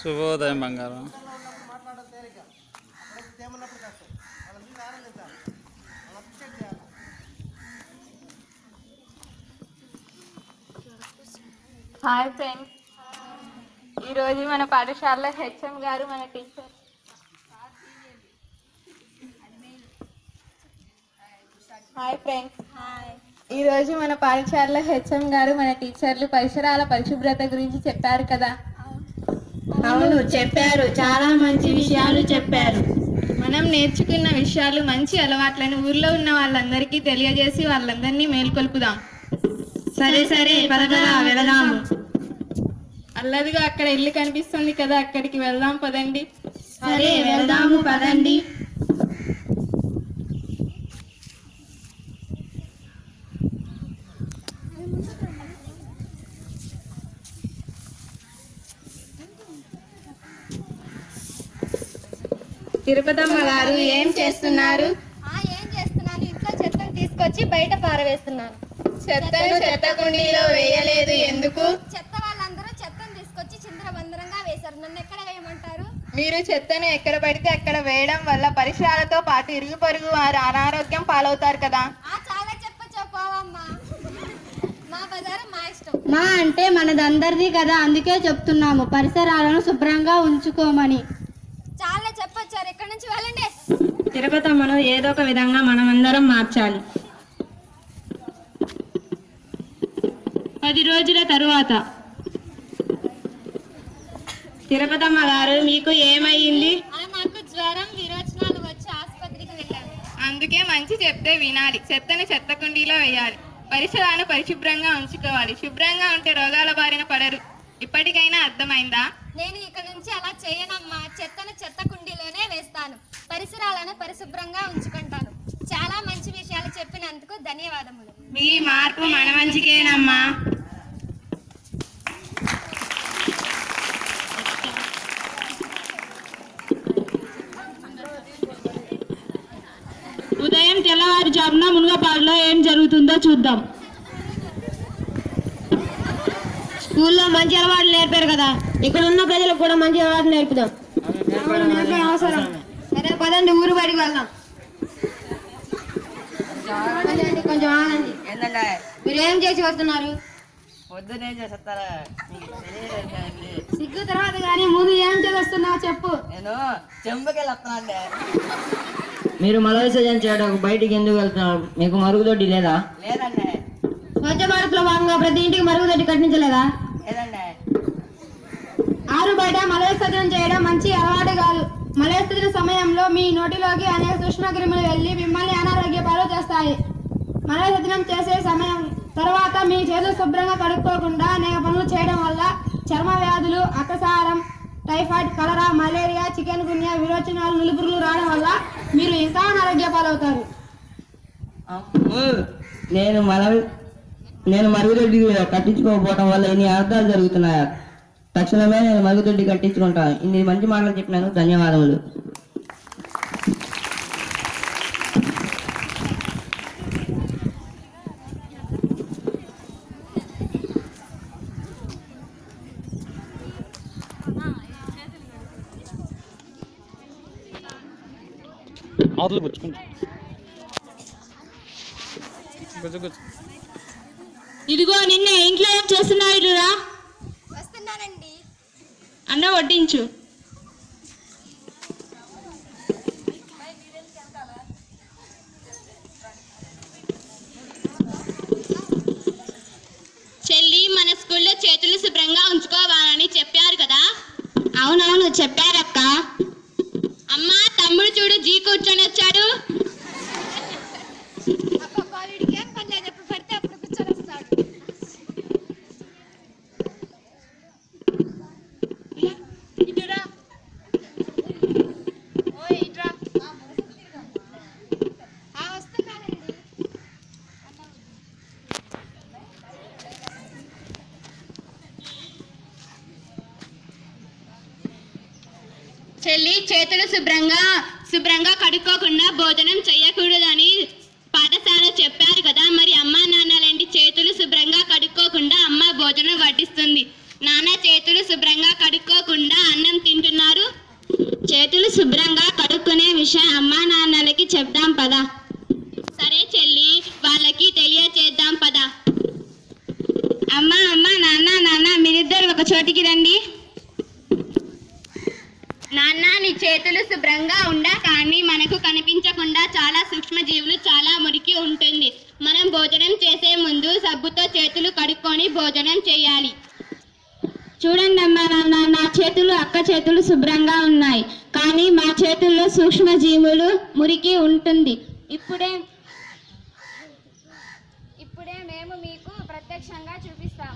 శుభోదయం బంగారం hi friends ఈరోజు మన పాఠశాలలో హెచ్ఎం గారు మన టీచర్ హాయ్ ఫ్రెండ్స్ ఈరోజు మన పాఠశాలలో హెచ్ఎం గారు మన టీచర్లు పరిసరాల పరిశుభ్రత గురించి చెప్పారు కదా అవును చెప్పారు చాలా మంచి విషయాలు చెప్పారు మనం నేర్చుకున్న విషయాలు మంచి అలవాట్లను ఊర్లో ఉన్న వాళ్ళందరికీ తెలియజేసి వాళ్ళందరినీ మేల్కొల్పుదాం సరే సరే పదగా వెళదాము అల్లదిగా అక్కడ ఇల్లు కనిపిస్తుంది కదా అక్కడికి వెళ్దాం పదండి సరే వెళదాము పదండి తిరుపతమ్మ గారు ఏం చేస్తున్నారు ఆ, ఏం చేస్తున్నాను ఇంట్లో చెత్తను తీసుకొచ్చి బయట పారవేస్తున్నాను చెత్తను చెత్త కుండీలో వేయలేదు ఎందుకు చెత్త వాళ్ళందరూ చెత్తను తీసుకొచ్చి చిందరబందరంగా వేశారు నన్ను ఎక్కడ వేయమంటారు మీరు చెత్తను ఎక్కడ పడితే అక్కడ వేయడం వల్ల పరిసరాలతో పాటు ఇరుగు పొరుగు వారు అనారోగ్యం పాలవుతారు కదా ఆ చాలా చెప్పచ్చా పోవమ్మా మా బజారు మా ఇష్టం మా అంటే మనదందరిది కదా అందుకే చెప్తున్నాము పరిసరాలను శుభ్రంగా ఉంచుకోమని చాలా చెప్పొచ్చారు ఇక్కడ నుంచి వెళ్ళండి తిరుపతమ్మను ఏదో ఒక విధంగా మనమందరం మార్చాలి పది రోజుల తరువాత తిరుపతమ్మ గారు మీకు ఏమయ్యింది ఆ, నాకు జ్వరం విరోచనాలు వచ్చి ఆసుపత్రికి వెళ్ళాను అందుకే మంచి చెప్తే వినాలి చెత్తని చెత్త కుండీలో వేయాలి పరిసరాలను పరిశుభ్రంగా ఉంచుకోవాలి శుభ్రంగా ఉంటే రోగాల బారిన పడరు ఇప్పటికైనా అర్థమైందా నేను ఇక్కడ నుంచి అలా చేయనమ్మా చెత్తను చెత్త కుండీలోనే వేస్తాను పరిసరాలను పరిశుభ్రంగా ఉంచుకుంటాను చాలా మంచి విషయాలు చెప్పినందుకు ధన్యవాదములు మీ మార్పు మన మంచికేనమ్మా ఉదయం తెల్లవారుజామున మునుగపాడులో ఏం జరుగుతుందో చూద్దాం స్కూల్లో మంచి అలవాట్లు నేర్పారు కదా ఇక్కడ ఉన్న ప్రజలకు కూడా మంచి అలవాట్లు నేర్పుదాం నేర్పడం అవసరం సరే పదండి ఊరు బయటికి వెళ్దాం ఆగండి, కొంచెం ఆగండి ఏంటంటే మీరు ఏం చేసి వస్తున్నారు పొద్దునే చేస్తారా మీకు తెలియదండి సిగ్గు తర్వాత కానీ ముందు ఏం చేసి వస్తున్నావు చెప్పు నేను చెంబుకెళ్ళి వస్తానండి మీరు మల విసర్జన చేయడానికి బయటికి ఎందుకు వెళ్తున్నారు మీకు మరుగుదొడ్డి లేదా లేదండి స్వచ్ఛ భారత్ లో భాగంగా ప్రతి ఇంటికి మరుగుదొడ్డి కట్టించలేదా లేదండి ఆరు బయట మల విసర్జన చేయడం మంచి అలవాటు కాదు మల విసర్జన సమయంలో మీ నోటిలోకి అనేక సూక్ష్మక్రిములు వెళ్ళి మిమ్మల్ని అనారోగ్య పాలు చేస్తాయి మల విసర్జనం చేసే సమయం తర్వాత మీ చేతులు శుభ్రంగా కడుక్కోకుండా అనేక పనులు చేయడం వల్ల చర్మ వ్యాధులు అక్కసారం typhoid cholera malaria chikungunya విరోచనాలు నులుపురుగులు రావడం వల్ల మీరు ఇంకా అనారోగ్య పాలవుతారు అమ్మో! నేను మల నేను మరుగుదొడ్డి కట్టించుకోకపోవడం వల్ల ఇన్ని అర్థాలు జరుగుతున్నాయా తక్షణమే నేను మరుగుదొడ్డి కట్టించుకుంటాను ఇన్ని మంచి మాటలు చెప్పినందుకు ధన్యవాదములు అవతల కూర్చుకుంటా కూర్చో కూర్చో ఇదిగో నిన్నే ఇంట్లో ఏం చేస్తున్నావు రా వస్తున్నానండి అన్న వడ్డించు చెల్లి మన స్కూల్లో చేతులు శుభ్రంగా ఉంచుకోవాలని చెప్పారు కదా అవునవును చెప్పారక్క అమ్మా తమ్ముడు చూడు జీ కూర్చొని వచ్చాడు అబ్బబ్బా, వీడికి ఏం పని లేదు ఎప్పుడు పడితే అప్పుడు కూర్చొని వస్తాడు ఇటురా ఓయ్ ఇటురా ఆ, వస్తున్నానండి చెల్లి చేతులు శుభ్రంగా శుభ్రంగా కడుక్కోకుండా భోజనం చేయకూడదని పాఠశాల చెప్పారు కదా మరి అమ్మా నాన్నలేంటి చేతులు శుభ్రంగా కడుక్కోకుండా అమ్మ భోజనం వడ్డిస్తుంది నాన్న చేతులు శుభ్రంగా కడుక్కోకుండా అన్నం చెప్దాం పదా సరే చెల్లి వాళ్ళకి తెలియచేద్దాం పదా అమ్మా అమ్మ నాన్న నాన్న మీరిద్దరు ఒక చోటికి రండి నాన్న నీ చేతులు శుభ్రంగా ఉండా కానీ మనకు కనిపించకుండా చాలా సూక్ష్మజీవులు చాలా మురికి ఉంటుంది మనం భోజనం చేసే ముందు సబ్బుతో చేతులు కడుక్కొని భోజనం చేయాలి చూడండి అమ్మా నాన్న నా చేతులు అక్క చేతులు శుభ్రంగా ఉన్నాయి కానీ మా చేతుల్లో సూక్ష్మజీవులు మురికి ఉంటుంది ఇప్పుడే ఇప్పుడే మేము మీకు ప్రత్యక్షంగా చూపిస్తాము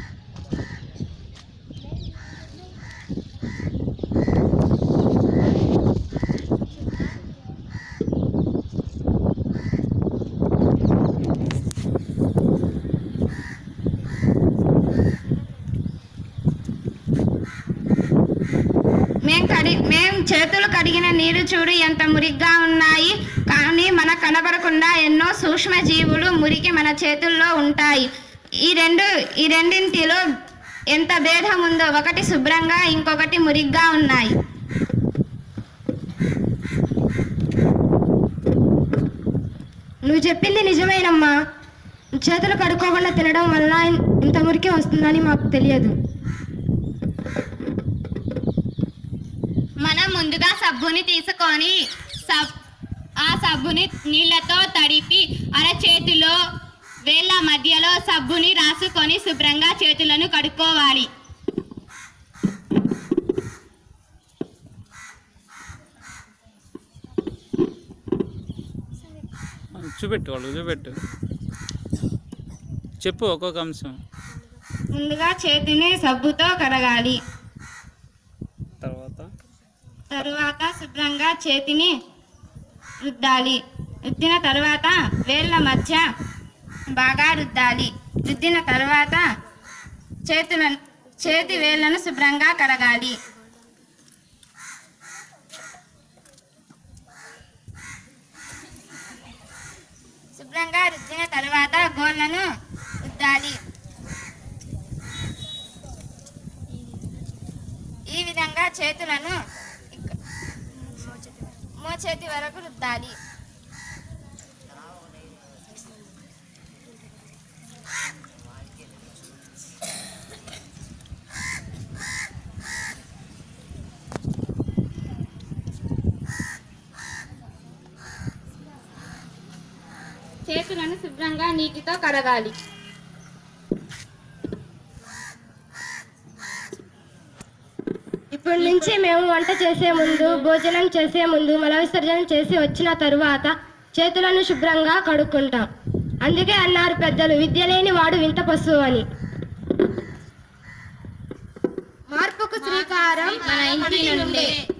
మేం కడి మేం చేతులు కడిగిన నీరు చూడు ఎంత మురిగ్గా ఉన్నాయి కానీ మనకు కనబడకుండా ఎన్నో సూక్ష్మ జీవులు మురికి మన చేతుల్లో ఉంటాయి ఈ రెండు ఈ రెండింటిలో ఎంత భేదం ఉందో ఒకటి శుభ్రంగా ఇంకొకటి మురిగ్గా ఉన్నాయి నువ్వు చెప్పింది నిజమేనమ్మా చేతులు కడుక్కోకుండా తినడం వల్ల ఇంత మురికి వస్తుందని మాకు తెలియదు మనం ముందుగా సబ్బుని తీసుకొని సబ్ ఆ సబ్బుని నీళ్ళతో తడిపి అరచేతిలో వేళ్ళ మధ్యలో సబ్బుని రాసుకొని శుభ్రంగా చేతులను కడుక్కోవాలి చూపెట్టు వాళ్ళు చూపెట్టు చెప్పు ఒక్కొక్క అంశం ముందుగా చేతిని సబ్బుతో కడగాలి తర్వాత తరువాత శుభ్రంగా చేతిని రుద్దాలి రుద్దిన తర్వాత వేళ్ళ మధ్య బాగా రుద్దాలి రుద్దిన తర్వాత చేతులను చేతి వేళ్ళను శుభ్రంగా కడగాలి శుభ్రంగా రుద్దిన తర్వాత గోళ్ళను రుద్దాలి ఈ విధంగా చేతులను ఇక్క- మోచేతి వరకు రుద్దాలి చేతులను శుభ్రంగా నీటితో కడగాలి ఇప్పటి నుంచి మేము వంట చేసే ముందు భోజనం చేసే ముందు మల విసర్జన చేసి వచ్చిన తరువాత చేతులను శుభ్రంగా కడుక్కుంటాం అందుకే అన్నారు పెద్దలు విద్య లేని వాడు వింత పశువు అని మార్పుకు శ్రీకారం మన ఇంటి నుండే